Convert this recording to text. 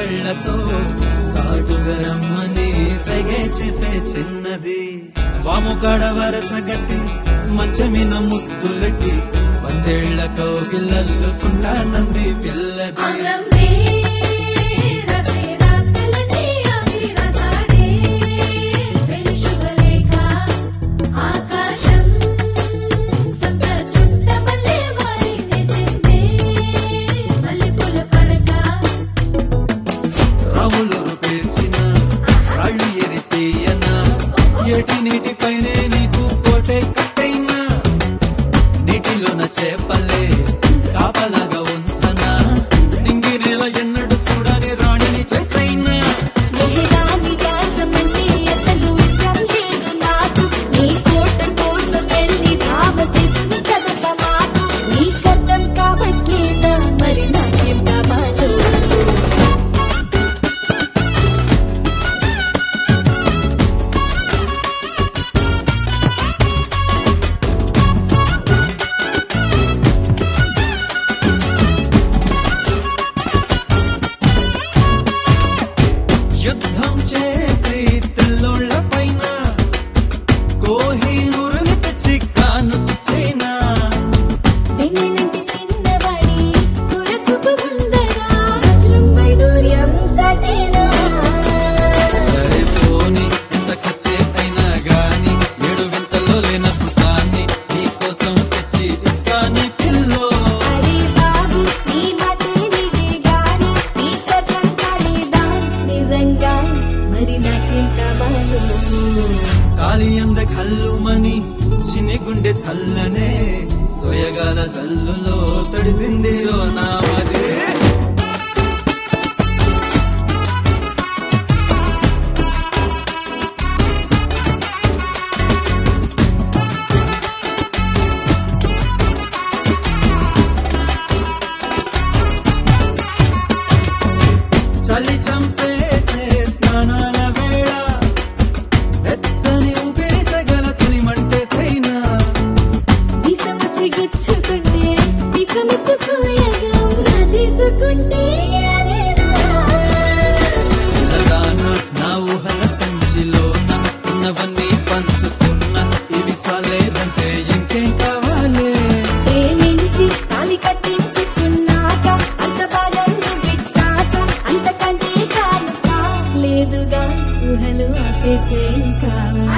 కళ్ళతో సాటుగా రమ్మని సగే చేసే చిన్నది వాము కాడ వరస గట్టి మంచమిన ముద్దులెట్టి వందేళ్ల కౌగిల్లల్లుకుంటానంది పిల్లది అమ్రమే రసేరా తెలదే అభిరసాడే పెళ్లి శుభలేఖ ఆకాశం సొంత చుట్టమల్లె వారినేసిందే మల్లెపూల పడక రాములూరు పేర్చిన రాళ్ళు ఎరితేయన ఏటి నీటిపైనే నీకు కోటే కట్టైనా నీటిలోన చేపలే కాపలాగా ఉంచనా నింగి నేల ఎన్నడు చూడని రాణిని చేసైనా మెహరాని దాసమంటే అసలు ఇష్టం లేదు నాకు నీ కోట కోసం వెళ్ళి ధామసిద్దుని కదప మాకు నీ కథం కావట్లేదా మరి నాకేం కావాలో యుద్ధం చేసి తెల్లోళ్ళ పైన కోహినూరుని తెచ్చి కాను చైనా వెన్నెలంటి సిన్నవాడి కురచుపు ముందరా వజ్రం వైడూర్యం సటేనా సరే పోని ఎంత ఖర్చే అయినా గాని ఏడు వింతల్లో లేనప్పుతాన్ని నీకోసం తెచ్చి ఇస్తాని పిల్లో అరే బాబు నీ మాటే నీదే గాని నీ కథం కాలేదా నిజంగా మరి నాకేం కావాలో కాలి అంద కల్లుమని చిన్ని గుండె చల్లనే సోయగాల జల్లులో తడిసింది ఓ నామదే చలి చంపేసే స్నానాల వేళ వెచ్చని ఊపిరి సగల చలిమంటే సైనా విసముచ్చి గుచ్చుకుంటే విసమెత్తు సోయగం రాజేసుకుంటే అరేనా పిల్లదాన నా ఊహల సంచిలోన ఉన్నవన్నీ పంచుకున్న ఇవి చాలేదంటే ఇంకేం కావాలి ప్రేమించి తాలి కట్టించుకున్నాక అంత భాగం నువ్విచ్చాక అంతకంటే కానుక లేదుగా ఊహలు ఆపేసే ఇంకా